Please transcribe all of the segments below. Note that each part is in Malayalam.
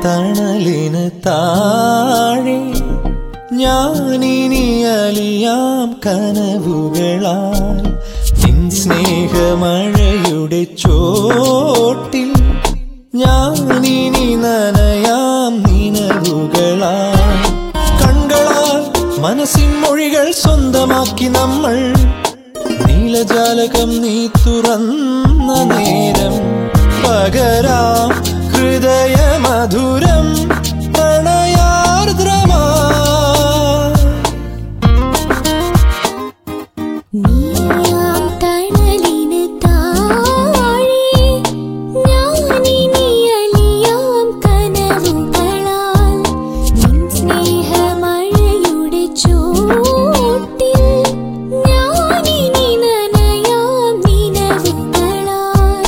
തണലിന് താഴെ ഞാനിനി അലിയാം കനവുകളാൽ നിൻ സ്നേഹമഴയുടെ ചോട്ടിൽ ഞാനിനി നനയാം നിനവുകളാൽ കണ്ണുകളാൽ മനസ്സിൻ മൊഴികൾ സ്വന്തമാക്കി നമ്മൾ നീലജാലകം നീ തുറന്ന നേരം പകരാം ഹൃദയ മധുരം പ്രണയാർദ്രമാ നീയാം തണലിന് താഴെ ഞാനിനി അലിയാം കനവുകളാൽ നിൻ സ്നേഹമഴയുടെ ചോട്ടിൽ ഞാനിനി നനയാം നിനവുകളാൽ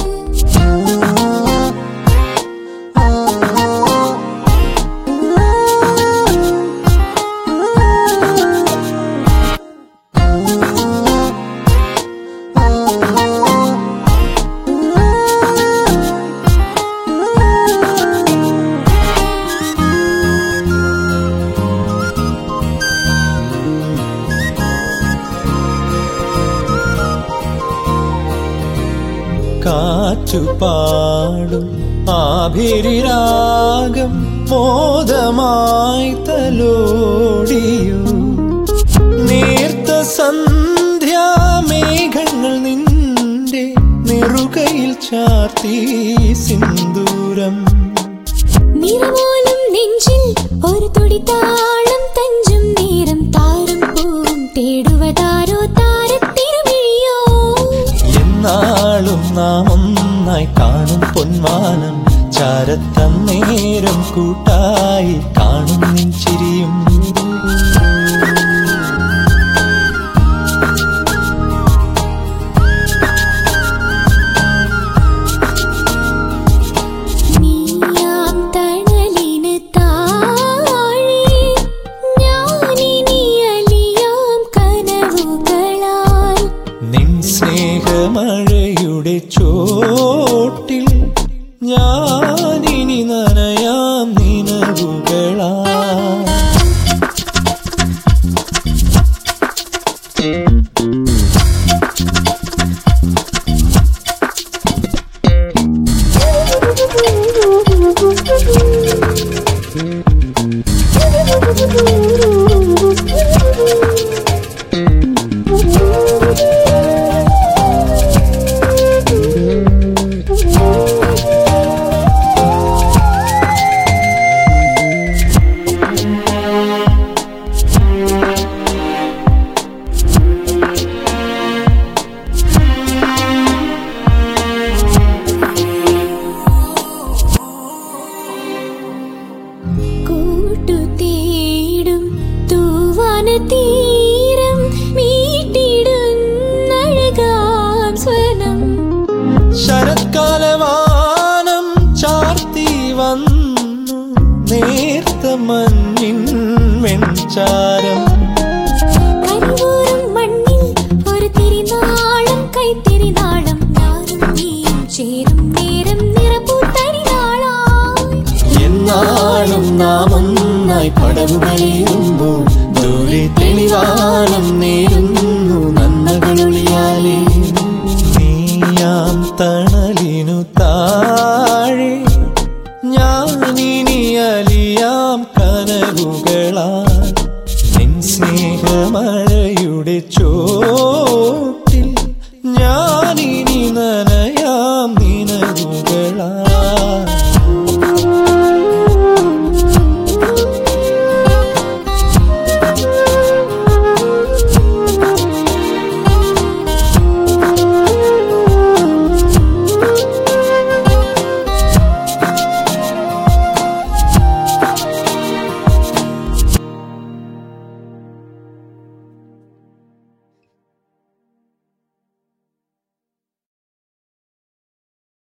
കാറ്റുപാടും ആഭിരിരാഗം മോദമായി തലോടിയു നേർത്ത സന്ധ്യാമേഘങ്ങൾ നിന്റെ നെറുകയിൽ ചാർത്തി സിന്ദൂരം നിറമോലും നെഞ്ചിൽ ഒരു തുടി താളം തഞ്ചും നേരം താരം പൂവും തേടുവതാരോ താരത്തിരുമിഴിയോ എന്നാളും നാം ഒന്നായി കാണും പൊന്മാനം ചാരത്തന്നേരം കൂട്ടായി കാണും നിൻ ചിരിയും നീയാം തണലിന് താഴെ ഞാനിനി അലിയാം കനവുകളാൽ നിൻ സ്നേഹമഴയുടെ ചോട്ടിൽ ഞാനിനി നനയാം നിനവുകളാ കൂട്ടു തേടും തൂവാന തീരം മീട്ടിടുന്നഴകാം സ്വനം ശരത്കാലവാനം ചാർത്തി വന്നു നേർത്ത മഞ്ഞിൻ വെൺചാരം കരിവൂറും മണ്ണിൽ ഒരു തിരിനാളം കൈത്തിരിനാളം ഞാനും നീയും ചേരും നേരം നിറപ്പൂത്തരിനാളായി എന്നാളും നാം ഒന്നായി പടവുകളേറുമ്പോൾ ദൂരെ തെളിവാനം നേരുന്നു നന്മകളൊളിയാലേ നീയാം തണ